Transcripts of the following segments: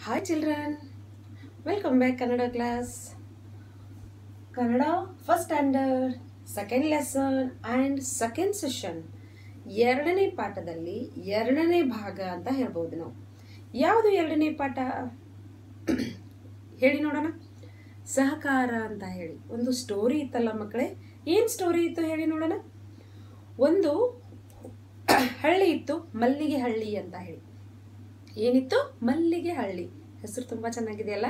Hi children, welcome back Kannada class. Kannada first standard second lesson and second session ಎರಡನೇ ಪಾಠದಲ್ಲಿ ಎರಡನೇ ಭಾಗ ಅಂತ ಹೇಳ್ಬೋದು ನಾವು ಯಾವುದು ಎರಡನೇ ಪಾಠ ಹೇಳಿ ನೋಡೋಣ ಸಹಕಾರ ಅಂತ ಹೇಳಿ ಒಂದು ಸ್ಟೋರಿ ಇತ್ತಲ್ಲ ಮಕ್ಕಳೇ ಏನು ಸ್ಟೋರಿ ಇತ್ತು ಹೇಳಿ ನೋಡೋಣ ಒಂದು ಹಳ್ಳಿ ಇತ್ತು ಮಲ್ಲಿಗೆ ಹಳ್ಳಿ ಅಂತ ಹೇಳಿ ಏನಿತ್ತು ಮಲ್ಲಿಗೆ ಹಳ್ಳಿ ಹೆಸರು ತುಂಬ ಚೆನ್ನಾಗಿದೆಯಲ್ಲ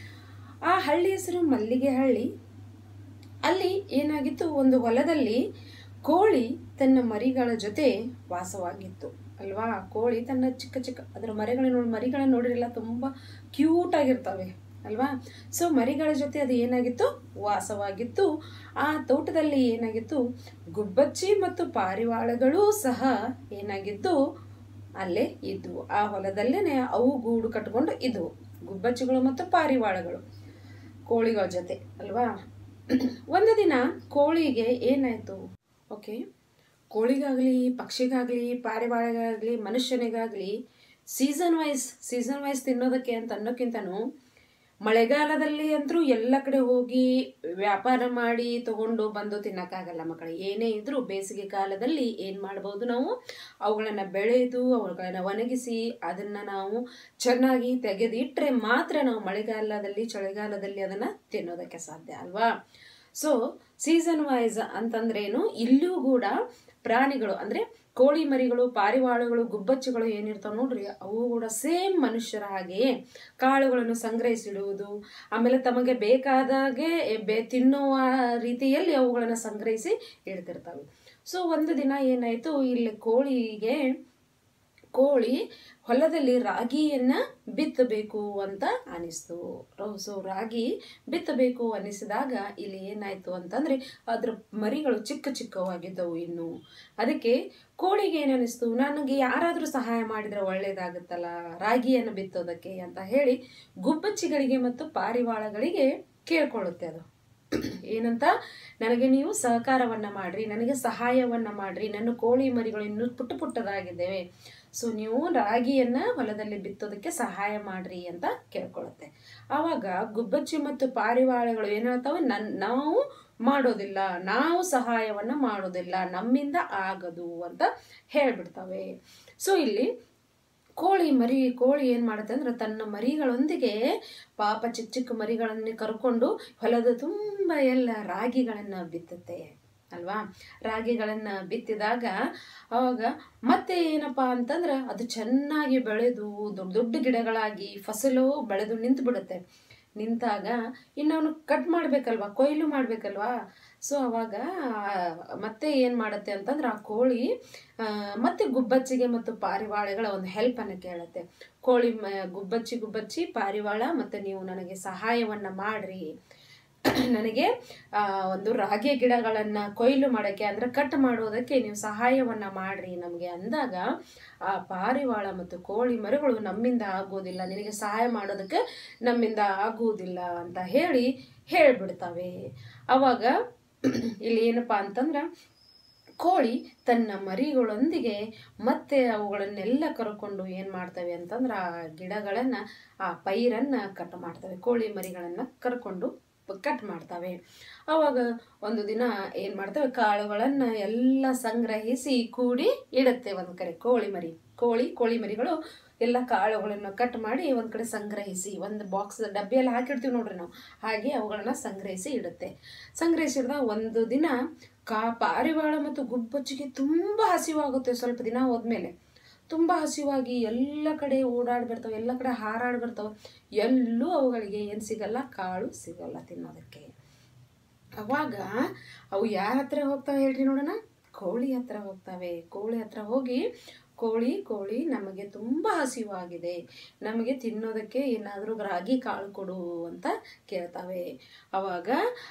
ಆ ಹಳ್ಳಿ ಹೆಸರು ಮಲ್ಲಿಗೆ ಹಳ್ಳಿ ಅಲ್ಲಿ ಏನಾಗಿತ್ತು ಒಂದು ಹೊಲದಲ್ಲಿ ಕೋಳಿ ತನ್ನ ಮರಿಗಳ ಜೊತೆ ವಾಸವಾಗಿತ್ತು ಅಲ್ವಾ ಕೋಳಿ ತನ್ನ ಚಿಕ್ಕ ಚಿಕ್ಕ ಅದರ ಮರಿಗಳನ್ನ ನೋಡಿ ಮರಿಗಳನ್ನ ನೋಡಿರಲ್ಲ ತುಂಬ ಕ್ಯೂಟ್ ಆಗಿರ್ತವೆ ಅಲ್ವಾ ಸೊ ಮರಿಗಳ ಜೊತೆ ಅದು ಏನಾಗಿತ್ತು ವಾಸವಾಗಿತ್ತು ಆ ತೋಟದಲ್ಲಿ ಏನಾಗಿತ್ತು ಗುಬ್ಬಚ್ಚಿ ಮತ್ತು ಪಾರಿವಾಳಗಳೂ ಸಹ ಏನಾಗಿದ್ದು ಅಲ್ಲೇ ಇದ್ವು ಆ ಹೊಲದಲ್ಲೇನೆ ಅವು ಗೂಡು ಕಟ್ಕೊಂಡು ಇದ್ವು ಗುಬ್ಬಚ್ಚಿಗಳು ಮತ್ತು ಪಾರಿವಾಳಗಳು ಕೋಳಿಗಳ ಜೊತೆ ಅಲ್ವಾ ಒಂದು ದಿನ ಕೋಳಿಗೆ ಏನಾಯ್ತು ಓಕೆ ಕೋಳಿಗಾಗಲಿ ಪಕ್ಷಿಗಾಗಲಿ ಪಾರಿವಾಳಗಾಗಲಿ ಮನುಷ್ಯನಿಗಾಗಲಿ ಸೀಸನ್ ವೈಸ್ ಸೀಸನ್ ವೈಸ್ ತಿನ್ನೋದಕ್ಕೆ ಅಂತ ಅನ್ನೋಕ್ಕಿಂತನೂ ಮಳೆಗಾಲದಲ್ಲಿ ಅಂತರೂ ಎಲ್ಲ ಕಡೆ ಹೋಗಿ ವ್ಯಾಪಾರ ಮಾಡಿ ತಗೊಂಡು ಬಂದು ತಿನ್ನಕ್ಕಾಗಲ್ಲ ಮಕ್ಕಳು ಏನೇ ಇದ್ರೂ ಬೇಸಿಗೆ ಕಾಲದಲ್ಲಿ ಏನು ಮಾಡ್ಬೋದು ನಾವು ಅವುಗಳನ್ನು ಬೆಳೆದು ಅವುಗಳನ್ನು ಒಣಗಿಸಿ ಅದನ್ನು ನಾವು ಚೆನ್ನಾಗಿ ತೆಗೆದಿಟ್ಟರೆ ಮಾತ್ರ ನಾವು ಮಳೆಗಾಲದಲ್ಲಿ ಚಳಿಗಾಲದಲ್ಲಿ ಅದನ್ನು ತಿನ್ನೋದಕ್ಕೆ ಸಾಧ್ಯ ಅಲ್ವಾ ಸೊ ಸೀಸನ್ ವೈಸ್ ಅಂತಂದ್ರೇನು ಇಲ್ಲೂ ಕೂಡ ಪ್ರಾಣಿಗಳು ಅಂದರೆ ಕೋಳಿ ಮರಿಗಳು ಪಾರಿವಾಳಗಳು ಗುಬ್ಬಚ್ಚಿಗಳು ಏನಿರ್ತಾವೆ ನೋಡ್ರಿ ಅವು ಕೂಡ ಸೇಮ್ ಮನುಷ್ಯರ ಹಾಗೆಯೇ ಕಾಳುಗಳನ್ನು ಸಂಗ್ರಹಿಸಿಡುವುದು ಆಮೇಲೆ ತಮಗೆ ಬೇಕಾದಾಗೆ ಬೆ ತಿನ್ನುವ ರೀತಿಯಲ್ಲಿ ಅವುಗಳನ್ನು ಸಂಗ್ರಹಿಸಿ ಇಡ್ತಿರ್ತವೆ ಸೊ ಒಂದು ದಿನ ಏನಾಯಿತು ಇಲ್ಲಿ ಕೋಳಿಗೆ ಕೋಳಿ ಹೊಲದಲ್ಲಿ ರಾಗಿಯನ್ನ ಬಿತ್ತಬೇಕು ಅಂತ ಅನಿಸ್ತು ಸೊ ರಾಗಿ ಬಿತ್ತಬೇಕು ಅನಿಸಿದಾಗ ಇಲ್ಲಿ ಏನಾಯ್ತು ಅಂತಂದ್ರೆ ಅದ್ರ ಮರಿಗಳು ಚಿಕ್ಕ ಚಿಕ್ಕವಾಗಿದ್ದವು ಇನ್ನು ಅದಕ್ಕೆ ಕೋಳಿಗೆ ಏನನಿಸ್ತು ನನಗೆ ಯಾರಾದರೂ ಸಹಾಯ ಮಾಡಿದ್ರೆ ಒಳ್ಳೇದಾಗುತ್ತಲ್ಲ ರಾಗಿಯನ್ನು ಬಿತ್ತೋದಕ್ಕೆ ಅಂತ ಹೇಳಿ ಗುಬ್ಬಚ್ಚಿಗಳಿಗೆ ಮತ್ತು ಪಾರಿವಾಳಗಳಿಗೆ ಕೇಳ್ಕೊಳ್ಳುತ್ತೆ ಅದು ಏನಂತ ನನಗೆ ನೀವು ಸಹಕಾರವನ್ನ ಮಾಡ್ರಿ ನನಗೆ ಸಹಾಯವನ್ನ ಮಾಡ್ರಿ ನನ್ನ ಕೋಳಿ ಮರಿಗಳು ಇನ್ನೂ ಪುಟ್ಟ ಪುಟ್ಟದಾಗಿದ್ದೇವೆ ಸೊ ನೀವು ರಾಗಿಯನ್ನ ಹೊಲದಲ್ಲಿ ಬಿತ್ತೋದಕ್ಕೆ ಸಹಾಯ ಮಾಡ್ರಿ ಅಂತ ಕೇಳ್ಕೊಳ್ಳುತ್ತೆ ಆವಾಗ ಗುಬ್ಬಚ್ಚಿ ಮತ್ತು ಪಾರಿವಾಳಗಳು ಏನ್ ಹೇಳ್ತಾವೆ ನನ್ ನಾವು ಮಾಡೋದಿಲ್ಲ ನಾವು ಸಹಾಯವನ್ನ ಮಾಡೋದಿಲ್ಲ ನಮ್ಮಿಂದ ಆಗದು ಅಂತ ಹೇಳ್ಬಿಡ್ತವೆ ಸೊ ಇಲ್ಲಿ ಕೋಳಿ ಮರಿ ಕೋಳಿ ಏನು ಮಾಡುತ್ತೆ ಅಂದ್ರೆ ತನ್ನ ಮರಿಗಳೊಂದಿಗೆ ಪಾಪ ಚಿಕ್ಕ ಚಿಕ್ಕ ಮರಿಗಳನ್ನೇ ಕರ್ಕೊಂಡು ಹೊಲದ ತುಂಬ ಎಲ್ಲ ರಾಗಿಗಳನ್ನು ಬಿತ್ತುತ್ತೆ ಅಲ್ವಾ ರಾಗಿಗಳನ್ನು ಬಿತ್ತಿದಾಗ ಅವಾಗ ಮತ್ತೆ ಏನಪ್ಪ ಅಂತಂದ್ರೆ ಅದು ಚೆನ್ನಾಗಿ ಬೆಳೆದು ದೊಡ್ಡ ದೊಡ್ಡ ಗಿಡಗಳಾಗಿ ಫಸಲು ಬೆಳೆದು ನಿಂತು ಬಿಡುತ್ತೆ ನಿಂತಾಗ ಇನ್ನು ಅವನು ಕಟ್ ಮಾಡ್ಬೇಕಲ್ವಾ ಕೊಯ್ಲು ಮಾಡ್ಬೇಕಲ್ವಾ ಸೊ ಅವಾಗ ಮತ್ತೆ ಏನು ಮಾಡುತ್ತೆ ಅಂತಂದ್ರೆ ಆ ಕೋಳಿ ಮತ್ತೆ ಗುಬ್ಬಚ್ಚಿಗೆ ಮತ್ತು ಪಾರಿವಾಳಗಳ ಒಂದು ಹೆಲ್ಪನ್ನು ಕೇಳುತ್ತೆ ಕೋಳಿ ಮ ಗುಬ್ಬಚ್ಚಿ ಗುಬ್ಬಚ್ಚಿ ಪಾರಿವಾಳ ಮತ್ತು ನೀವು ನನಗೆ ಸಹಾಯವನ್ನ ಮಾಡ್ರಿ ನನಗೆ ಒಂದು ರಾಗಿ ಗಿಡಗಳನ್ನು ಕೊಯ್ಲು ಮಾಡೋಕ್ಕೆ ಅಂದರೆ ಕಟ್ ಮಾಡೋದಕ್ಕೆ ನೀವು ಸಹಾಯವನ್ನ ಮಾಡ್ರಿ ನಮಗೆ ಅಂದಾಗ ಆ ಪಾರಿವಾಳ ಮತ್ತು ಕೋಳಿ ಮರಿಗಳು ನಮ್ಮಿಂದ ಆಗೋದಿಲ್ಲ ನಿನಗೆ ಸಹಾಯ ಮಾಡೋದಕ್ಕೆ ನಮ್ಮಿಂದ ಆಗುವುದಿಲ್ಲ ಅಂತ ಹೇಳಿ ಹೇಳ್ಬಿಡ್ತವೆ ಅವಾಗ ಇಲ್ಲಿ ಏನಪ್ಪ ಅಂತಂದ್ರೆ ಕೋಳಿ ತನ್ನ ಮರಿಗಳೊಂದಿಗೆ ಮತ್ತೆ ಅವುಗಳನ್ನೆಲ್ಲ ಕರ್ಕೊಂಡು ಏನು ಮಾಡ್ತವೆ ಅಂತಂದ್ರೆ ಆ ಗಿಡಗಳನ್ನು ಆ ಪೈರನ್ನು ಕಟ್ ಮಾಡ್ತವೆ ಕೋಳಿ ಮರಿಗಳನ್ನು ಕರ್ಕೊಂಡು ಕಟ್ ಮಾಡ್ತವೆ ಅವಾಗ ಒಂದು ದಿನ ಏನು ಮಾಡ್ತವೆ ಕಾಳುಗಳನ್ನು ಎಲ್ಲ ಸಂಗ್ರಹಿಸಿ ಕೂಡಿ ಇಡುತ್ತೆ ಒಂದು ಕಡೆ ಕೋಳಿ ಮರಿ ಕೋಳಿ ಕೋಳಿ ಮರಿಗಳು ಎಲ್ಲ ಕಾಳುಗಳನ್ನು ಕಟ್ ಮಾಡಿ ಒಂದು ಕಡೆ ಸಂಗ್ರಹಿಸಿ ಒಂದು ಬಾಕ್ಸ್ ಡಬ್ಬಿಯಲ್ಲಿ ಹಾಕಿಡ್ತೀವಿ ನೋಡ್ರಿ ನಾವು ಹಾಗೆ ಅವುಗಳನ್ನ ಸಂಗ್ರಹಿಸಿ ಇಡುತ್ತೆ ಸಂಗ್ರಹಿಸಿದಾಗ ಒಂದು ದಿನ ಕಾ ಪಾರಿವಾಳ ಮತ್ತು ಗುಬ್ಬಚ್ಚಿಗೆ ತುಂಬ ಹಸಿವಾಗುತ್ತೆ ಸ್ವಲ್ಪ ದಿನ ಹೋದ್ಮೇಲೆ ತುಂಬ ಹಸಿವಾಗಿ ಎಲ್ಲ ಕಡೆ ಓಡಾಡಿ ಬರ್ತವೆ ಎಲ್ಲ ಕಡೆ ಹಾರಾಡಿ ಬರ್ತವೆ ಎಲ್ಲೂ ಅವುಗಳಿಗೆ ಏನು ಸಿಗಲ್ಲ ಕಾಳು ಸಿಗಲ್ಲ ತಿನ್ನೋದಕ್ಕೆ ಅವಾಗ ಅವು ಯಾರ ಹತ್ರ ಹೋಗ್ತಾವೆ ಹೇಳ್ರಿ ನೋಡೋಣ ಕೋಳಿ ಹತ್ರ ಹೋಗ್ತವೆ ಕೋಳಿ ಹತ್ರ ಹೋಗಿ ಕೋಳಿ ಕೋಳಿ ನಮಗೆ ತುಂಬ ಹಸಿವಾಗಿದೆ ನಮಗೆ ತಿನ್ನೋದಕ್ಕೆ ಏನಾದರೂ ರಾಗಿ ಕಾಳು ಕೊಡು ಅಂತ ಕೇಳ್ತವೆ ಅವಾಗ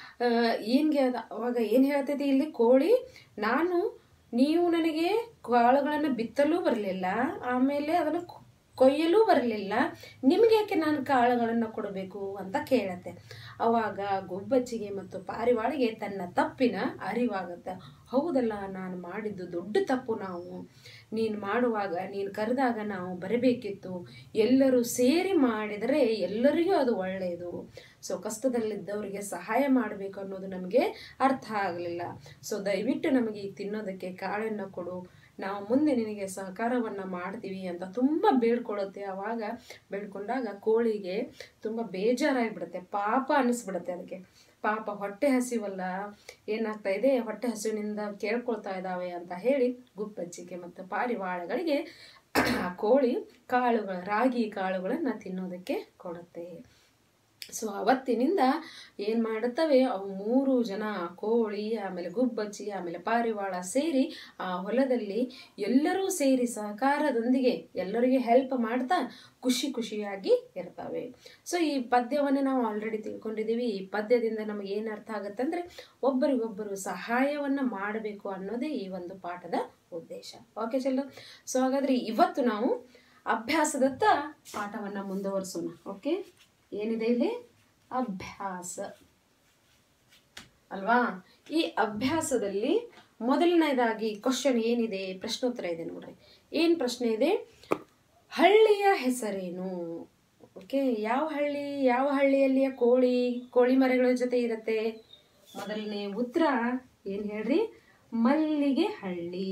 ಏನು ಅವಾಗ ಏನು ಹೇಳ್ತೈತಿ ಇಲ್ಲಿ ಕೋಳಿ ನಾನು ನೀವು ನನಗೆ ಕಾಳುಗಳನ್ನು ಬಿತ್ತಲೂ ಬರಲಿಲ್ಲ ಆಮೇಲೆ ಅದನ್ನು ಕೊಯ್ಯಲೂ ಬರಲಿಲ್ಲ ನಿಮಗೆ ಯಾಕೆ ನಾನು ಕಾಳುಗಳನ್ನು ಕೊಡಬೇಕು ಅಂತ ಕೇಳತ್ತೆ ಅವಾಗ ಗುಬ್ಬಚ್ಚಿಗೆ ಮತ್ತು ಪಾರಿವಾಳಿಗೆ ತನ್ನ ತಪ್ಪಿನ ಅರಿವಾಗುತ್ತೆ ಹೌದಲ್ಲ ನಾನು ಮಾಡಿದ್ದು ದೊಡ್ಡ ತಪ್ಪು ನಾವು ನೀನು ಮಾಡುವಾಗ ನೀನು ಕರೆದಾಗ ನಾವು ಬರಬೇಕಿತ್ತು ಎಲ್ಲರೂ ಸೇರಿ ಮಾಡಿದರೆ ಎಲ್ಲರಿಗೂ ಅದು ಒಳ್ಳೆಯದು ಸೊ ಕಷ್ಟದಲ್ಲಿದ್ದವರಿಗೆ ಸಹಾಯ ಮಾಡಬೇಕು ಅನ್ನೋದು ನಮಗೆ ಅರ್ಥ ಆಗಲಿಲ್ಲ ಸೊ ದಯವಿಟ್ಟು ನಮಗೆ ಈಗ ತಿನ್ನೋದಕ್ಕೆ ಕಾಳನ್ನು ಕೊಡು ನಾವು ಮುಂದೆ ನಿನಗೆ ಸಹಕಾರವನ್ನು ಮಾಡ್ತೀವಿ ಅಂತ ತುಂಬ ಬೇಡ್ಕೊಳ್ಳುತ್ತೆ ಆವಾಗ ಬೇಡ್ಕೊಂಡಾಗ ಕೋಳಿಗೆ ತುಂಬ ಬೇಜಾರಾಗಿಬಿಡುತ್ತೆ ಪಾಪ ಅನ್ನಿಸ್ಬಿಡುತ್ತೆ ಅದಕ್ಕೆ ಪಾಪ ಹೊಟ್ಟೆ ಹಸಿವಲ್ಲ ಏನಾಗ್ತಾ ಇದೆ ಹೊಟ್ಟೆ ಹಸಿವಿನಿಂದ ಕೇಳ್ಕೊಳ್ತಾ ಇದ್ದಾವೆ ಅಂತ ಹೇಳಿ ಗುಪ್ಪಚ್ಚಿಗೆ ಮತ್ತು ಪಾರಿವಾಳಗಳಿಗೆ ಆ ಕೋಳಿ ಕಾಳುಗಳ ರಾಗಿ ಕಾಳುಗಳನ್ನು ತಿನ್ನೋದಕ್ಕೆ ಕೊಡುತ್ತೆ ಸೊ ಅವತ್ತಿನಿಂದ ಏನು ಮಾಡುತ್ತವೆ ಅವು ಮೂರು ಜನ ಕೋಳಿ ಆಮೇಲೆ ಗುಬ್ಬಚ್ಚಿ ಆಮೇಲೆ ಪಾರಿವಾಳ ಸೇರಿ ಆ ಹೊಲದಲ್ಲಿ ಎಲ್ಲರೂ ಸೇರಿ ಸಹಕಾರದೊಂದಿಗೆ ಎಲ್ಲರಿಗೆ ಹೆಲ್ಪ್ ಮಾಡ್ತಾ ಖುಷಿ ಖುಷಿಯಾಗಿ ಇರ್ತವೆ ಸೊ ಈ ಪದ್ಯವನ್ನು ನಾವು ಆಲ್ರೆಡಿ ತಿಳ್ಕೊಂಡಿದ್ದೀವಿ ಈ ಪದ್ಯದಿಂದ ನಮಗೆ ಏನು ಅರ್ಥ ಆಗುತ್ತೆ ಅಂದರೆ ಒಬ್ಬರಿಗೊಬ್ಬರು ಸಹಾಯವನ್ನು ಮಾಡಬೇಕು ಅನ್ನೋದೇ ಈ ಒಂದು ಪಾಠದ ಉದ್ದೇಶ ಓಕೆ ಚಲೋ ಸೊ ಹಾಗಾದರೆ ಇವತ್ತು ನಾವು ಅಭ್ಯಾಸದತ್ತ ಪಾಠವನ್ನು ಮುಂದುವರಿಸೋಣ ಓಕೆ ಏನಿದೆ ಇಲ್ಲಿ ಅಭ್ಯಾಸ ಅಲ್ವಾ ಈ ಅಭ್ಯಾಸದಲ್ಲಿ ಮೊದಲನೇದಾಗಿ ಕ್ವಶನ್ ಏನಿದೆ ಪ್ರಶ್ನೋತ್ತರ ಇದೆ ನೋಡ್ರಿ ಏನು ಪ್ರಶ್ನೆ ಇದೆ ಹಳ್ಳಿಯ ಹೆಸರೇನು ಓಕೆ ಯಾವ ಹಳ್ಳಿ ಯಾವ ಹಳ್ಳಿಯಲ್ಲಿಯ ಕೋಳಿ ಕೋಳಿ ಮರಗಳ ಜೊತೆ ಇರುತ್ತೆ ಮೊದಲನೇ ಉತ್ತರ ಏನು ಹೇಳ್ರಿ ಮಲ್ಲಿಗೆ ಹಳ್ಳಿ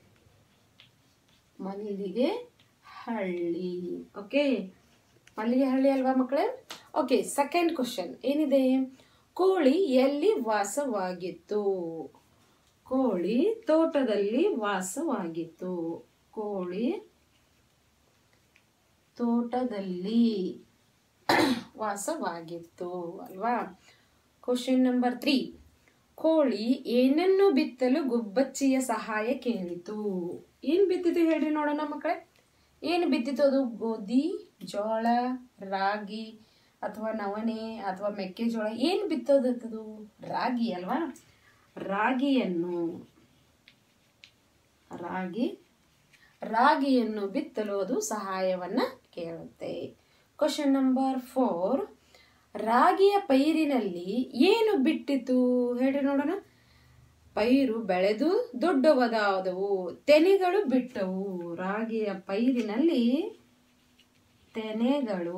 ಮಲ್ಲಿಗೆ ಹಳ್ಳಿ ಓಕೆ ಮಲ್ಲಿಗೆ ಹಳ್ಳಿ ಅಲ್ವಾ ಮಕ್ಕಳೇ ಓಕೆ ಸೆಕೆಂಡ್ ಕ್ವಶನ್ ಏನಿದೆ ಕೋಳಿ ಎಲ್ಲಿ ವಾಸವಾಗಿತ್ತು ಕೋಳಿ ತೋಟದಲ್ಲಿ ವಾಸವಾಗಿತ್ತು ಕೋಳಿ ತೋಟದಲ್ಲಿ ವಾಸವಾಗಿತ್ತು ಅಲ್ವಾ ಕ್ವಶನ್ ನಂಬರ್ ತ್ರೀ ಕೋಳಿ ಏನನ್ನು ಬಿತ್ತಲು ಗುಬ್ಬಚ್ಚಿಯ ಸಹಾಯ ಕೇಳಿತು ಏನು ಬಿತ್ತಿತು ಹೇಳ್ರಿ ನೋಡೋಣ ಮಕ್ಕಳೇ ಏನು ಬಿತ್ತಿತು ಅದು ಗೋಧಿ ಜೋಳ ರಾಗಿ ಅಥವಾ ನವಣೆ ಅಥವಾ ಮೆಕ್ಕೆಜೋಳ ಏನು ಬಿತ್ತೋದತ್ತದು ರಾಗಿ ಅಲ್ವಾ ರಾಗಿಯನ್ನು ರಾಗಿ ರಾಗಿಯನ್ನು ಬಿತ್ತಲು ಅದು ಸಹಾಯವನ್ನ ಕೇಳುತ್ತೆ ಕ್ವಶನ್ ನಂಬರ್ ಫೋರ್ ರಾಗಿಯ ಪೈರಿನಲ್ಲಿ ಏನು ಬಿಟ್ಟಿತು ಹೇಳ್ರಿ ನೋಡೋಣ ಪೈರು ಬೆಳೆದು ದೊಡ್ಡವದಾದವು ತೆನೆಗಳು ಬಿಟ್ಟವು ರಾಗಿಯ ಪೈರಿನಲ್ಲಿ ತೆನೆಗಳು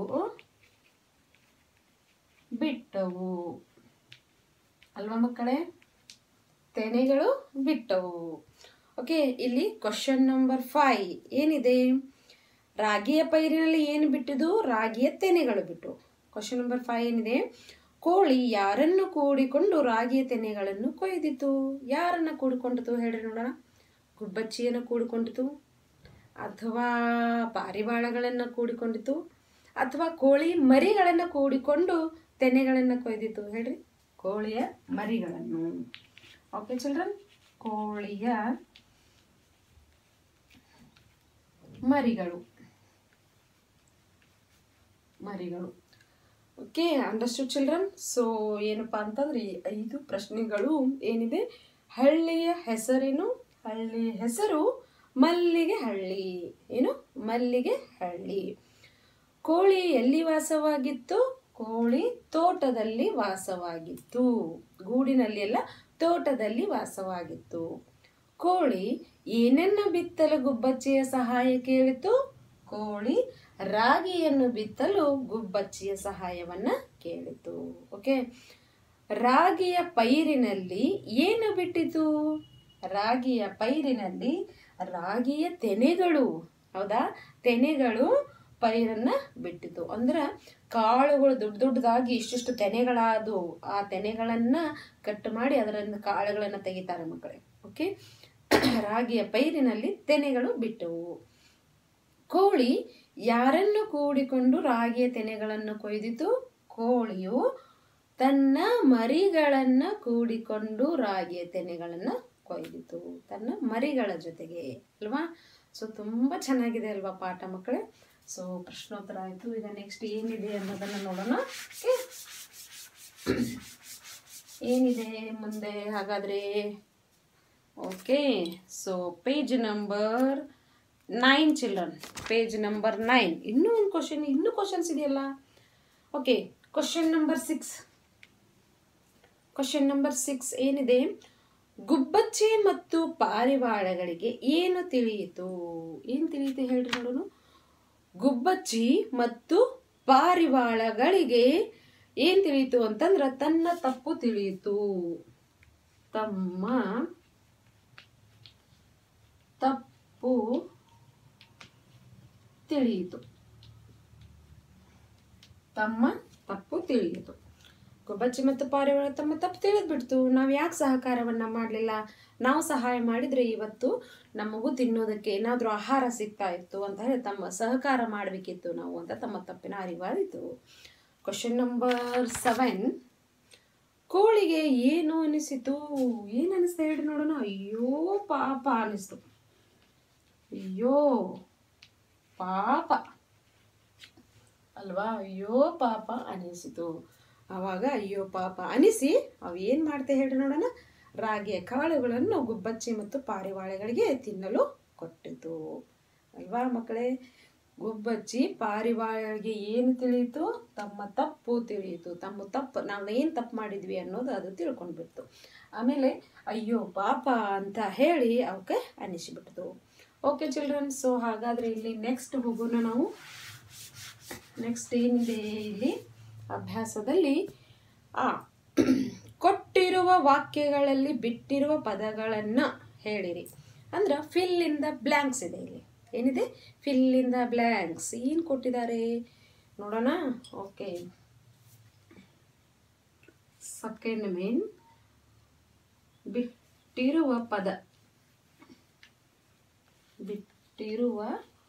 ಬಿಟ್ಟವು ಅಲ್ವಾ ಮಕ್ಕಳೇ ತೆನೆಗಳು ಬಿಟ್ಟವು ಓಕೆ ಇಲ್ಲಿ ಕ್ವಶನ್ ನಂಬರ್ ಫೈ ಏನಿದೆ ರಾಗಿಯ ಪೈರಿನಲ್ಲಿ ಏನು ಬಿಟ್ಟಿದ್ದು ರಾಗಿಯ ತೆನೆಗಳು ಬಿಟ್ಟು ಕ್ವಶನ್ ನಂಬರ್ ಫೈವ್ ಏನಿದೆ ಕೋಳಿ ಯಾರನ್ನು ಕೂಡಿಕೊಂಡು ರಾಗಿಯ ತೆನೆಗಳನ್ನು ಕೊಯ್ದಿತು ಯಾರನ್ನ ಕೂಡಿಕೊಂಡಿತು ಹೇಳ್ರಿ ನೋಡೋಣ ಗುಬ್ಬಚ್ಚಿಯನ್ನು ಕೂಡಿಕೊಂಡಿತು ಅಥವಾ ಪಾರಿವಾಳಗಳನ್ನು ಕೂಡಿಕೊಂಡಿತು ಅಥವಾ ಕೋಳಿ ಮರಿಗಳನ್ನು ಕೂಡಿಕೊಂಡು ತೆನೆಗಳನ್ನು ಕೊಯ್ದಿತು ಹೇಳ್ರಿ ಕೋಳಿಯ ಮರಿಗಳನ್ನು ಓಕೆ ಚಿಲ್ಡ್ರನ್ ಕೋಳಿಯ ಮರಿಗಳು ಮರಿಗಳು ಓಕೆ ಅಂಡರ್ಸ್ಟುಡ್ ಚಿಲ್ಡ್ರನ್ ಸೊ ಏನಪ್ಪಾ ಅಂತಂದ್ರೆ ಈ ಐದು ಪ್ರಶ್ನೆಗಳು ಏನಿದೆ ಹಳ್ಳಿಯ ಹೆಸರೇನು ಹಳ್ಳಿಯ ಹೆಸರು ಮಲ್ಲಿಗೆ ಹಳ್ಳಿ ಏನು ಮಲ್ಲಿಗೆ ಹಳ್ಳಿ ಕೋಳಿ ಎಲ್ಲಿ ವಾಸವಾಗಿತ್ತು ಕೋಳಿ ತೋಟದಲ್ಲಿ ವಾಸವಾಗಿತ್ತು ಗೂಡಿನಲ್ಲಿ ಎಲ್ಲ ತೋಟದಲ್ಲಿ ವಾಸವಾಗಿತ್ತು ಕೋಳಿ ಏನನ್ನು ಬಿತ್ತಲು ಗುಬ್ಬಚ್ಚಿಯ ಸಹಾಯ ಕೇಳಿತು ಕೋಳಿ ರಾಗಿಯನ್ನು ಬಿತ್ತಲು ಗುಬ್ಬಚ್ಚಿಯ ಸಹಾಯವನ್ನ ಕೇಳಿತು ಓಕೆ ರಾಗಿಯ ಪೈರಿನಲ್ಲಿ ಏನು ಬಿಟ್ಟಿತು ರಾಗಿಯ ಪೈರಿನಲ್ಲಿ ರಾಗಿಯ ತೆನೆಗಳು ಹೌದಾ ತೆನೆಗಳು ಪೈರನ್ನ ಬಿಟ್ಟಿತು ಅಂದ್ರೆ ಕಾಳುಗಳು ದೊಡ್ಡ ದೊಡ್ಡದಾಗಿ ಇಷ್ಟಿಷ್ಟು ತೆನೆಗಳಾದವು ಆ ತೆನೆಗಳನ್ನ ಕಟ್ ಮಾಡಿ ಅದರಿಂದ ಕಾಳುಗಳನ್ನ ತೆಗಿತಾರೆ ಮಕ್ಕಳೇ ಓಕೆ ರಾಗಿಯ ಪೈರಿನಲ್ಲಿ ತೆನೆಗಳು ಬಿಟ್ಟವು ಕೋಳಿ ಯಾರನ್ನು ಕೂಡಿಕೊಂಡು ರಾಗಿಯ ತೆನೆಗಳನ್ನು ಕೊಯ್ದಿತು ಕೋಳಿಯು ತನ್ನ ಮರಿಗಳನ್ನ ಕೂಡಿಕೊಂಡು ರಾಗಿಯ ತೆನೆಗಳನ್ನ ಕೊಯ್ದಿತು ತನ್ನ ಮರಿಗಳ ಜೊತೆಗೆ ಅಲ್ವಾ ಸೊ ತುಂಬಾ ಚೆನ್ನಾಗಿದೆ ಅಲ್ವಾ ಪಾಠ ಮಕ್ಕಳೇ ಸೊ ಪ್ರಶ್ನೋತ್ತರ ಆಯ್ತು ಈಗ ನೆಕ್ಸ್ಟ್ ಏನಿದೆ ಅನ್ನೋದನ್ನ ನೋಡೋಣ Okay? ಏನಿದೆ ಮುಂದೆ ಹಾಗಾದ್ರೆ okay so page number nine children page number nine ಇನ್ನೂ ಒಂದು ಕ್ವಶನ್ ಇನ್ನೂ ಕ್ವಶನ್ಸ್ ಇದೆಯಲ್ಲ okay question number six question number six ಏನಿದೆ ಗುಬ್ಬಚ್ಚಿ ಮತ್ತು ಪಾರಿವಾಳಗಳಿಗೆ ಏನು ತಿಳಿಯಿತು ಏನು ತಿಳಿಯಿತು ಹೇಳ್ರಿ ನೋಡೋಣ ಗುಬ್ಬಚ್ಚಿ ಮತ್ತು ಪಾರಿವಾಳಗಳಿಗೆ ಏನ್ ತಿಳಿಯಿತು ಅಂತಂದ್ರ ತನ್ನ ತಪ್ಪು ತಿಳಿಯಿತು ತಮ್ಮ ತಪ್ಪು ತಿಳಿಯಿತು ತಮ್ಮ ತಪ್ಪು ತಿಳಿಯಿತು ಗುಬ್ಬಚ್ಚಿ ಮತ್ತು ಪಾರಿವಾಳ ತಮ್ಮ ತಪ್ಪು ತಿಳಿದ್ಬಿಡ್ತು ನಾವು ಯಾಕೆ ಸಹಕಾರವನ್ನ ಮಾಡಲಿಲ್ಲ ನಾವು ಸಹಾಯ ಮಾಡಿದ್ರೆ ಇವತ್ತು ನಮಗೂ ತಿನ್ನೋದಕ್ಕೆ ಏನಾದರೂ ಆಹಾರ ಸಿಗ್ತಾ ಇತ್ತು ಅಂತ ಹೇಳಿ ತಮ್ಮ ಸಹಕಾರ ಮಾಡಬೇಕಿತ್ತು ನಾವು ಅಂತ ತಮ್ಮ ತಪ್ಪಿನ ಅರಿವಾಯಿತು ಕ್ವಶನ್ ನಂಬರ್ ಸೆವೆನ್ ಕೋಳಿಗೆ ಏನು ಅನಿಸಿತು ಏನು ಅನಿಸ್ತಾ ಹೇಳಿ ನೋಡೋಣ ಅಯ್ಯೋ ಪಾಪ ಅನಿಸ್ತು ಅಯ್ಯೋ ಪಾಪ ಅಲ್ವಾ ಅಯ್ಯೋ ಪಾಪ ಅನಿಸಿತು ಆವಾಗ ಅಯ್ಯೋ ಪಾಪ ಅನಿಸಿ ಅವು ಏನು ಮಾಡ್ತೆ ಹೇಳ್ರಿ ನೋಡೋಣ ರಾಗಿಯ ಕಾಳುಗಳನ್ನು ಗುಬ್ಬಚ್ಚಿ ಮತ್ತು ಪಾರಿವಾಳಗಳಿಗೆ ತಿನ್ನಲು ಕೊಟ್ಟಿತು ಅಲ್ವಾ ಮಕ್ಕಳೇ ಗುಬ್ಬಚ್ಚಿ ಪಾರಿವಾಳಗಳಿಗೆ ಏನು ತಿಳಿಯಿತು ತಮ್ಮ ತಪ್ಪು ತಿಳಿಯಿತು ತಮ್ಮ ತಪ್ಪು ನಾವು ಏನು ತಪ್ಪು ಮಾಡಿದ್ವಿ ಅನ್ನೋದು ಅದು ತಿಳ್ಕೊಂಡ್ಬಿಡ್ತು ಆಮೇಲೆ ಅಯ್ಯೋ ಪಾಪ ಅಂತ ಹೇಳಿ ಅವಕ್ಕೆ ಅನಿಸಿಬಿಡ್ತು ಓಕೆ ಚಿಲ್ಡ್ರನ್ ಸೊ ಹಾಗಾದರೆ ಇಲ್ಲಿ ನೆಕ್ಸ್ಟ್ ಹೋಗೋಣ ನಾವು ನೆಕ್ಸ್ಟ್ ಏನಿದೆ ಇಲ್ಲಿ ಅಭ್ಯಾಸದಲ್ಲಿ ಆ ಕೊಟ್ಟಿರುವ ವಾಕ್ಯಗಳಲ್ಲಿ ಬಿಟ್ಟಿರುವ ಪದಗಳನ್ನು ಹೇಳಿರಿ ಅಂದ್ರೆ ಫಿಲ್ ಇನ್ ದ ಬ್ಲ್ಯಾಂಕ್ಸ್ ಇದೆ ಇಲ್ಲಿ ಏನಿದೆ ಫಿಲ್ ಇನ್ ದ ಬ್ಲ್ಯಾಂಕ್ಸ್ ಏನು ಕೊಟ್ಟಿದ್ದಾರೆ ನೋಡೋಣ ಓಕೆ ಸೆಕೆಂಡ್ ಮೇನ್ ಬಿಟ್ಟಿರುವ ಪದ ಬಿಟ್ಟಿರುವ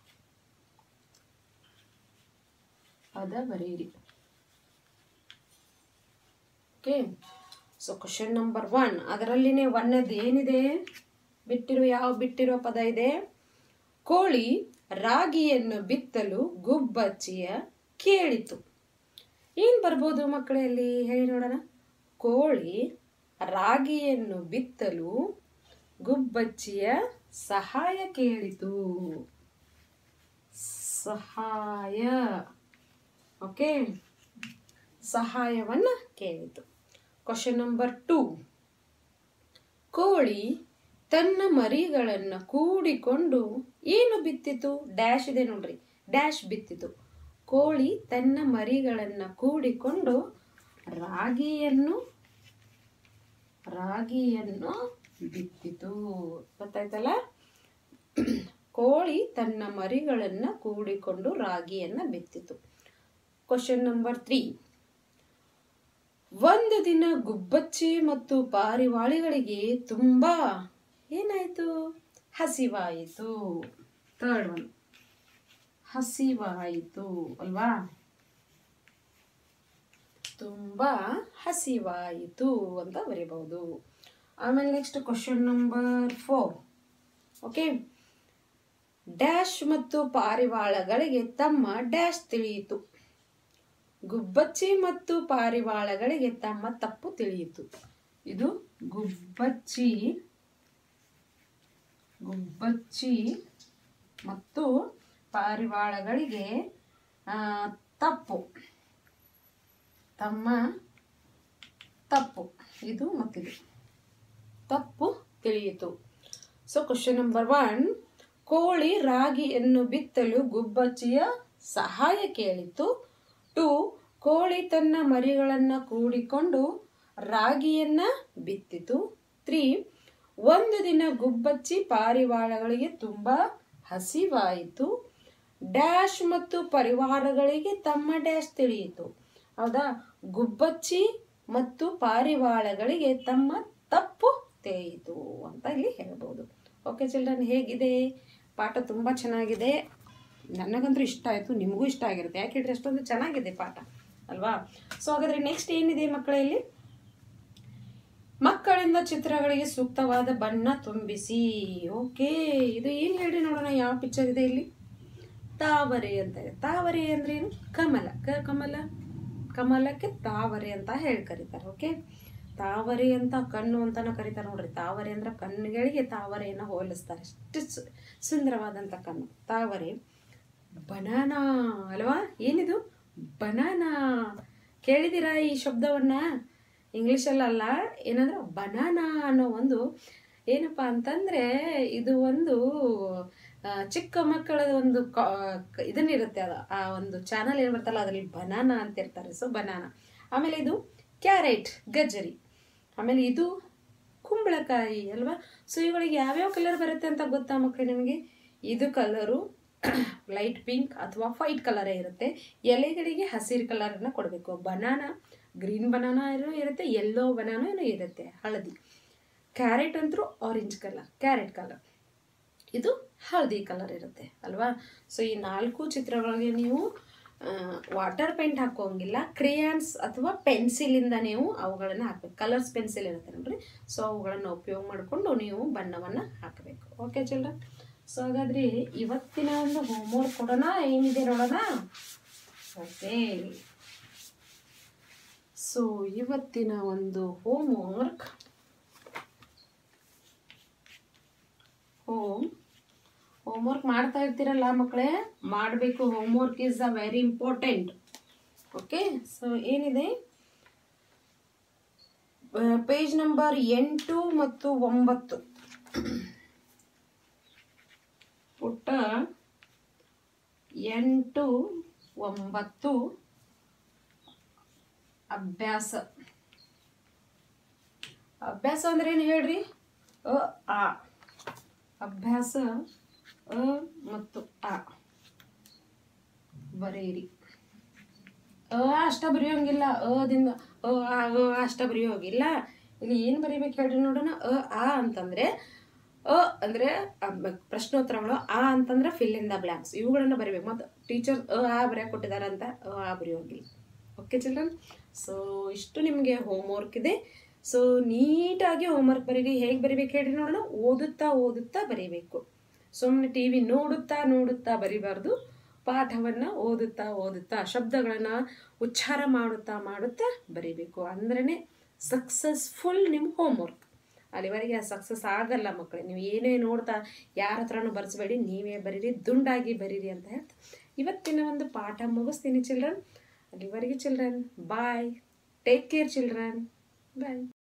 ಪದ ಬರೆಯಿರಿ okay so question number one ಅದರಲ್ಲಿನೇ ಒನ್ನದ್ದು ಏನಿದೆ ಬಿಟ್ಟಿರುವ ಯಾವ ಬಿಟ್ಟಿರುವ ಪದ ಇದೆ ಕೋಳಿ ರಾಗಿಯನ್ನು ಬಿತ್ತಲು ಗುಬ್ಬಚ್ಚಿಯ ಕೇಳಿತು ಏನು ಬರ್ಬೋದು ಮಕ್ಕಳಲ್ಲಿ ಹೇಳಿ ನೋಡೋಣ ಕೋಳಿ ರಾಗಿಯನ್ನು ಬಿತ್ತಲು ಗುಬ್ಬಚ್ಚಿಯ ಸಹಾಯ ಕೇಳಿತು ಸಹಾಯ ಓಕೆ ಸಹಾಯವನ್ನ ಕೇಳಿತು ಕ್ವಶನ್ ನಂಬರ್ ಟೂ ಕೋಳಿ ತನ್ನ ಮರಿಗಳನ್ನು ಕೂಡಿಕೊಂಡು ಏನು ಬಿತ್ತಿತು ಡ್ಯಾಶ್ ಇದೆ ನೋಡ್ರಿ ಡ್ಯಾಶ್ ಬಿತ್ತಿತು ಕೋಳಿ ತನ್ನ ಮರಿಗಳನ್ನು ಕೂಡಿಕೊಂಡು ರಾಗಿಯನ್ನು ರಾಗಿಯನ್ನು ಬಿತ್ತಿತು ಗೊತ್ತಾಯ್ತಲ್ಲ ಕೋಳಿ ತನ್ನ ಮರಿಗಳನ್ನು ಕೂಡಿಕೊಂಡು ರಾಗಿಯನ್ನು ಬಿತ್ತಿತು ಕ್ವಶನ್ ನಂಬರ್ ತ್ರೀ ಒಂದು ದಿನ ಗುಬ್ಬಚ್ಚಿ ಮತ್ತು ಪಾರಿವಾಳಿಗಳಿಗೆ ತುಂಬಾ ಏನಾಯ್ತು ಹಸಿವಾಯಿತು ಥರ್ಡ್ ಒನ್ ಹಸಿವಾಯಿತು ಅಲ್ವಾ ತುಂಬಾ ಹಸಿವಾಯಿತು ಅಂತ ಬರೀಬಹುದು ಆಮೇಲೆ next question number four okay dash ಮತ್ತು ಪಾರಿವಾಳಗಳಿಗೆ ತಮ್ಮ ಡ್ಯಾಶ್ ತಿಳಿಯಿತು ಗುಬ್ಬಚ್ಚಿ ಮತ್ತು ಪಾರಿವಾಳಗಳಿಗೆ ತಮ್ಮ ತಪ್ಪು ತಿಳಿಯಿತು ಇದು ಗುಬ್ಬಚ್ಚಿ ಗುಬ್ಬಚ್ಚಿ ಮತ್ತು ಪಾರಿವಾಳಗಳಿಗೆ ಆ, ತಪ್ಪು ತಮ್ಮ ತಪ್ಪು ಇದು ಮತ್ತಿದು ತಪ್ಪು ತಿಳಿಯಿತು ಸೊ ಕ್ವಶನ್ ನಂಬರ್ ಒನ್ ಕೋಳಿ ರಾಗಿಯನ್ನು ಬಿತ್ತಲು ಗುಬ್ಬಚ್ಚಿಯ ಸಹಾಯ ಕೇಳಿತು ಟು ಕೋಳಿ ತನ್ನ ಮರಿಗಳನ್ನು ಕೂಡಿಕೊಂಡು ರಾಗಿಯನ್ನ ಬಿತ್ತಿತು ತ್ರೀ ಒಂದು ದಿನ ಗುಬ್ಬಚ್ಚಿ ಪಾರಿವಾಳಗಳಿಗೆ ತುಂಬ ಹಸಿವಾಯಿತು ಡ್ಯಾಶ್ ಮತ್ತು ಪರಿವಾರಗಳಿಗೆ ತಮ್ಮ ಡ್ಯಾಶ್ ತಿಳಿಯಿತು ಹೌದಾ ಗುಬ್ಬಚ್ಚಿ ಮತ್ತು ಪಾರಿವಾಳಗಳಿಗೆ ತಮ್ಮ ತಪ್ಪು ತಿಳಿಯಿತು ಅಂತ ಇಲ್ಲಿ ಹೇಳ್ಬೋದು ಓಕೆ ಚಿಲ್ಡ್ರನ್ ಹೇಗಿದೆ ಪಾಠ ತುಂಬ ಚೆನ್ನಾಗಿದೆ ನನಗಂತೂ ಇಷ್ಟ ಆಯಿತು ನಿಮಗೂ ಇಷ್ಟ ಆಗಿರುತ್ತೆ ಯಾಕೆ ಹೇಳಿದ್ರೆ ಅಷ್ಟೊಂದು ಚೆನ್ನಾಗಿದೆ ಪಾಠ ಅಲ್ವಾ ಸೊ ಹಾಗಾದರೆ ನೆಕ್ಸ್ಟ್ ಏನಿದೆ ಮಕ್ಕಳ ಇಲ್ಲಿ ಮಕ್ಕಳಿಂದ ಚಿತ್ರಗಳಿಗೆ ಸೂಕ್ತವಾದ ಬಣ್ಣ ತುಂಬಿಸಿ ಓಕೆ ಇದು ಏನು ಹೇಳ್ರಿ ನೋಡೋಣ ಯಾವ ಪಿಕ್ಚರ್ ಇದೆ ಇಲ್ಲಿ ತಾವರೆ ಅಂತ ಇದೆ ತಾವರೆ ಅಂದ್ರೆ ಏನು ಕಮಲ ಕ ಕಮಲ ಕಮಲಕ್ಕೆ ತಾವರೆ ಅಂತ ಹೇಳಿ ಕರೀತಾರೆ ಓಕೆ ತಾವರೆ ಅಂತ ಕಣ್ಣು ಅಂತಾನು ಕರೀತಾರೆ ನೋಡ್ರಿ ತಾವರೆ ಅಂದ್ರೆ ಕಣ್ಣುಗಳಿಗೆ ತಾವರೆಯನ್ನು ಹೋಲಿಸ್ತಾರೆ ಅಷ್ಟು ಸು- ಸುಂದರವಾದಂಥ ಕಣ್ಣು ತಾವರೆ ಬನಾನಾ ಅಲ್ವಾ ಏನಿದು ಬನಾನಾ ಕೇಳಿದಿರಾ ಈ ಶಬ್ದವನ್ನ ಇಂಗ್ಲೀಷಲ್ಲಲ್ಲ ಏನಂದ್ರೆ ಬನಾನಾ ಅನ್ನೋ ಒಂದು ಏನಪ್ಪ ಅಂತಂದರೆ ಇದು ಒಂದು ಆ, ಚಿಕ್ಕ ಮಕ್ಕಳ ಒಂದು ಕಾ- ಇದನ್ನಿರುತ್ತೆ ಅದು ಆ ಒಂದು ಚಾನಲ್ ಏನು ಬರ್ತಲ್ಲ ಅದರಲ್ಲಿ ಬನಾನಾ ಅಂತ ಇರ್ತಾರೆ ಸೊ ಬನಾನಾ ಆಮೇಲೆ ಇದು ಕ್ಯಾರೆಟ್ ಗಜ್ಜರಿ ಆಮೇಲೆ ಇದು ಕುಂಬಳಕಾಯಿ ಅಲ್ವಾ ಸೊ ಇವುಗಳಿಗೆ ಯಾವ್ಯಾವ ಕಲರ್ ಬರುತ್ತೆ ಅಂತ ಗೊತ್ತಾ ಮಕ್ಕಳು ನಿಮಗೆ ಇದು ಕಲರು ಲೈಟ್ ಪಿಂಕ್ ಅಥವಾ ವೈಟ್ ಕಲರೇ ಇರುತ್ತೆ ಎಲೆಗಳಿಗೆ ಹಸಿರು ಕಲರನ್ನು ಕೊಡಬೇಕು ಬನಾನಾ ಗ್ರೀನ್ ಬನಾನಾ ಏನೋ ಇರುತ್ತೆ ಯೆಲ್ಲೋ ಬನಾನಾ ಏನೋ ಇರುತ್ತೆ ಹಳದಿ ಕ್ಯಾರೆಟ್ ಅಂತೂ ಆರೆಂಜ್ ಕಲರ್ ಕ್ಯಾರೆಟ್ ಕಲರ್ ಇದು ಹಳದಿ ಕಲರ್ ಇರುತ್ತೆ ಅಲ್ವಾ ಸೊ ಈ ನಾಲ್ಕು ಚಿತ್ರಗಳಿಗೆ ನೀವು ವಾಟರ್ ಪೇಂಟ್ ಹಾಕೋಂಗಿಲ್ಲ ಕ್ರೇಯಾನ್ಸ್ ಅಥವಾ ಪೆನ್ಸಿಲಿಂದ ನೀವು ಅವುಗಳನ್ನು ಹಾಕಬೇಕು ಕಲರ್ಸ್ ಪೆನ್ಸಿಲ್ ಇರುತ್ತೆ ನೋಡ್ರಿ ಸೊ ಅವುಗಳನ್ನು ಉಪಯೋಗ ಮಾಡಿಕೊಂಡು ನೀವು ಬಣ್ಣವನ್ನು ಹಾಕಬೇಕು ಓಕೆ ಚಿಲ್ಡ್ರನ್ ಸೊ ಹಾಗಾದ್ರೆ ಇವತ್ತಿನ ಒಂದು ಹೋಮ್ವರ್ಕ್ ಕೊಡೋಣ ಏನಿದೆ ನೋಡೋಣ ಓಕೆ ಸೊ ಇವತ್ತಿನ ಒಂದು ಹೋಮ್ವರ್ಕ್ ಹೋಮ್ ಹೋಮ್ವರ್ಕ್ ಮಾಡ್ತಾ ಇರ್ತೀರಲ್ಲ ಮಕ್ಕಳೇ ಮಾಡಬೇಕು homework is a very important okay so ಏನಿದೆ ಪೇಜ್ ನಂಬರ್ ಎಂಟು ಮತ್ತು ಒಂಬತ್ತು ಪುಟ್ಟ ಎಂಟು ಒಂಬತ್ತು ಅಭ್ಯಾಸ ಅಭ್ಯಾಸ ಅಂದ್ರೆ ಏನು ಹೇಳ್ರಿ ಅ ಆ ಅಭ್ಯಾಸ ಅ ಮತ್ತು ಆ ಬರೀರಿ ಅ ಅಷ್ಟ ಬರೆಯೋಂಗಿಲ್ಲ ಅದಿಂದ ಅ ಆ ಅ ಆ ಅಷ್ಟ ಬರೆಯೋಗಿಲ್ಲ ಇಲ್ಲಿ ಏನು ಬರೀಬೇಕು ಹೇಳ್ರಿ ನೋಡೋಣ ಅ ಆ ಅಂತಂದ್ರೆ ಅ ಅಂದ್ರೆ ಅಬ್- ಪ್ರಶ್ನೋತ್ತರಗಳು ಆ ಅಂತಂದ್ರೆ ಫಿಲ್ ಇನ್ ದ ಬ್ಲ್ಯಾಂಕ್ಸ್ ಇವುಗಳನ್ನ ಬರೀಬೇಕು ಮತ್ತು ಟೀಚರ್ ಅ ಆ ಬರೆಯಕ್ಕೆ ಕೊಟ್ಟಿದ್ದಾರೆ ಅಂತ ಅ ಆ ಬರೆಯೋಗಿಲ್ಲ ಓಕೆ ಚಿಲ್ಡ್ರನ್ ಸೊ ಇಷ್ಟು ನಿಮಗೆ ಹೋಮ್ವರ್ಕ್ ಇದೆ ಸೊ ನೀಟಾಗಿ ಹೋಮ್ವರ್ಕ್ ಬರೀರಿ ಹೇಗೆ ಬರಿಬೇಕು ಹೇಳ್ರಿ ನೋಡೋಣ ಓದುತ್ತಾ ಓದುತ್ತಾ ಬರೀಬೇಕು ಸುಮ್ಮನೆ ಟಿ ವಿ ನೋಡುತ್ತಾ ನೋಡುತ್ತಾ ಬರಿಬಾರ್ದು ಪಾಠವನ್ನು ಓದುತ್ತಾ ಓದುತ್ತಾ ಶಬ್ದಗಳನ್ನು ಉಚ್ಚಾರ ಮಾಡುತ್ತಾ ಮಾಡುತ್ತಾ ಬರೀಬೇಕು ಅಂದ್ರೇ ಸಕ್ಸಸ್ಫುಲ್ ನಿಮ್ಮ ಹೋಮ್ವರ್ಕ್ ಅಲ್ಲಿವರೆಗೆ ಸಕ್ಸಸ್ ಆಗಲ್ಲ ಮಕ್ಕಳೇ ನೀವು ಏನೇ ನೋಡ್ತಾ ಯಾರ ಹತ್ರನೂ ಬರ್ಸ್ಬೇಡಿ ನೀವೇ ಬರೀರಿ ದುಂಡಾಗಿ ಬರೀರಿ ಅಂತ ಹೇಳ್ತಾ ಇವತ್ತಿನ ಒಂದು ಪಾಠ ಮುಗಿಸ್ತೀನಿ ಚಿಲ್ಡ್ರನ್ ಅಲ್ಲಿವರೆಗೆ children bye take care children ಬಾಯ್